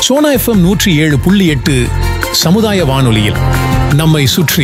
Sona FM நூற்றி ஏழு புள்ளி எட்டு சமுதாய வானொலியில் நம்மை சுற்றி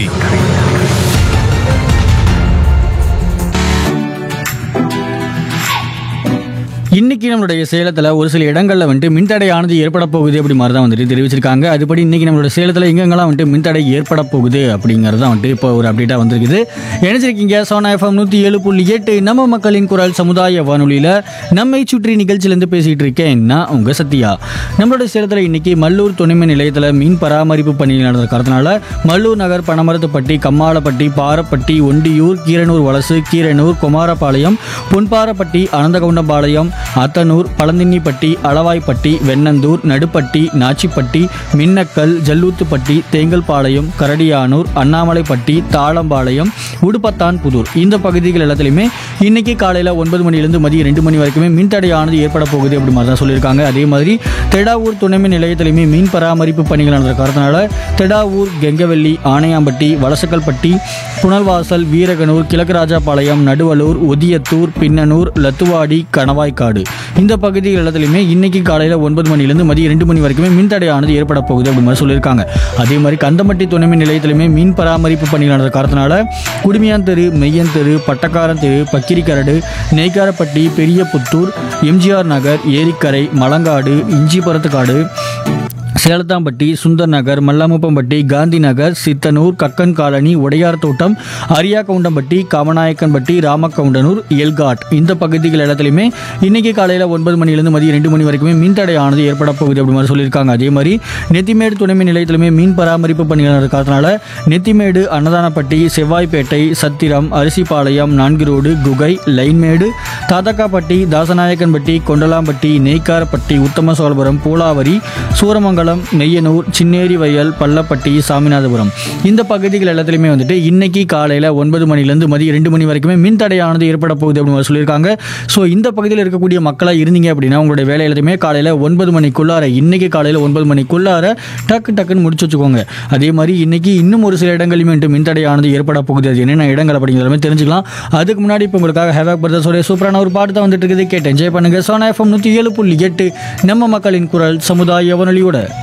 இன்னைக்கு நம்மளுடைய சேலத்தில் ஒரு சில இடங்களில் வந்துட்டு மின்தடையானது ஏற்பட போகுது அப்படி மாதிரி தான் வந்துட்டு தெரிவிச்சிருக்காங்க அதுபடி இன்னைக்கு நம்மளோட சேலத்தில் எங்கெங்கெல்லாம் வந்துட்டு மின்தடை ஏற்பட போகுது அப்படிங்கிறது தான் வந்துட்டு இப்போ ஒரு அப்டேட்டாக வந்திருக்குது நினைச்சிருக்கீங்க சோனா எஃப்எம் நூற்றி ஏழு புள்ளி எட்டு நம்ம மக்களின் குரல் சமுதாய வானொலியில் நம்மை சுற்றி நிகழ்ச்சியிலேருந்து பேசிகிட்டு இருக்கேன் நான் உங்கள் சத்யா நம்மளோட சேலத்தில் இன்னைக்கு மல்லூர் துணைமின் நிலையத்தில் மீன் பராமரிப்பு பணிகள் நடந்த காரணத்தினால மல்லூர் நகர் பனமரத்துப்பட்டி கம்மாளப்பட்டி பாரப்பட்டி ஒண்டியூர் கீரனூர் வலசு கீரனூர் குமாரபாளையம் பொன்பாரப்பட்டி அனந்தகவுண்டம்பாளையம் அத்தனூர் பழந்தின்னிப்பட்டி அளவாய்ப்பட்டி வெண்ணந்தூர் நடுப்பட்டி நாச்சிப்பட்டி மின்னக்கல் ஜல்லூத்துப்பட்டி தேங்கல்பாளையம் கரடியானூர் அண்ணாமலைப்பட்டி தாளம்பாளையம் உடுப்பத்தான் புதூர் இந்த பகுதிகள் எல்லாத்துலேயுமே இன்னைக்கு காலையில் ஒன்பது மணிலேருந்து மதியம் ரெண்டு மணி வரைக்குமே மின்தடையானது ஏற்பட போகுது அப்படி மாதிரி தான் சொல்லியிருக்காங்க அதே மாதிரி தெடாவூர் துணைமின் நிலையத்திலையுமே மீன் பராமரிப்பு பணிகள் நடந்த காரணத்தினால தெடாவூர் கெங்கவெள்ளி ஆணையாம்பட்டி வலசக்கல்பட்டி புனல்வாசல் வீரகனூர் கிழக்குராஜாபாளையம் நடுவலூர் ஒதியத்தூர் பின்னனூர் லத்துவாடி கணவாய்க்காடு இந்த பகுதிகள் எல்லாத்துலையுமே இன்னைக்கு காலையில் ஒன்பது மணிலேருந்து மதியம் ரெண்டு மணி வரைக்குமே மின்தடையானது ஏற்பட போகுது அப்படி மாதிரி சொல்லியிருக்காங்க அதே மாதிரி கந்தம்பட்டி துணைமின் நிலையத்திலுமே மீன் பராமரிப்பு பணிகள் நடந்த காரணத்தினால குடுமியான் தெரு மெய்யன் தெரு பட்டக்காரன் தெரு பக்கிரிக்கரடு நெய்க்காரப்பட்டி பெரிய புத்தூர் எம்ஜிஆர் நகர் ஏரிக்கரை மலங்காடு இஞ்சிபரத்துக்காடு சேலத்தாம்பட்டி சுந்தர் நகர் மல்லாமுப்பம்பட்டி காந்தி நகர் சித்தனூர் கக்கன் காலனி உடையார் தோட்டம் அரியாக்கவுண்டம்பட்டி காமநாயக்கன்பட்டி ராமக்கவுண்டனூர் எல்காட் இந்த பகுதிகள் இடத்துலையுமே இன்னைக்கு காலையில் ஒன்பது மணிலேருந்து மதியம் ரெண்டு மணி வரைக்குமே மின்தடை ஆனது ஏற்பட போகுது அப்படி மாதிரி சொல்லியிருக்காங்க அதே மாதிரி நெத்திமேடு துணைமின் நிலையத்திலுமே மீன் பராமரிப்பு பணிகள் நடக்கிறதுனால நெத்திமேடு அன்னதானப்பட்டி செவ்வாய்ப்பேட்டை சத்திரம் அரிசிபாளையம் நான்கு ரோடு குகை லைன்மேடு தாதக்காப்பட்டி தாசநாயக்கன்பட்டி கொண்டலாம்பட்டி நெய்க்காரப்பட்டி உத்தம சோழபுரம் பூலாவரி சூரமங்கலம் நெய்யனூர் சின்னேரி வயல் பள்ளப்பட்டி சாமிநாதபுரம் இந்த பகுதிகள் எல்லாத்துலேயுமே வந்துட்டு இன்னைக்கு காலையில் ஒன்பது மணிலேருந்து மதியம் ரெண்டு மணி வரைக்குமே மின் தடையானது ஏற்பட போகுது அப்படின்னு சொல்லியிருக்காங்க ஸோ இந்த பகுதியில் இருக்கக்கூடிய மக்களாக இருந்தீங்க அப்படின்னா உங்களுடைய வேலை எல்லாத்தையுமே காலையில் ஒன்பது மணிக்குள்ளார இன்னைக்கு காலையில் ஒன்பது மணிக்குள்ளார டக்கு டக்குன்னு முடிச்சு வச்சுக்கோங்க அதே மாதிரி இன்னைக்கு இன்னும் ஒரு சில இடங்களிலுமே வந்துட்டு மின்தடையானது ஏற்பட போகுது அது என்னென்ன இடங்கள் அப்படிங்கிறத தெரிஞ்சுக்கலாம் அதுக்கு முன்னாடி இப்போ உங்களுக்காக ஹேவாக் பிரதர்ஸோடைய சூப்பரான ஒரு பாட்டு தான் வந்துட்டு இருக்குது கேட்டு என்ஜாய் பண்ணுங்க சோனா எஃப்எம் நூற்றி ஏழு புள்ளி எட்டு நம்ம மக்களின் குரல் சமுதாய வானொலியோட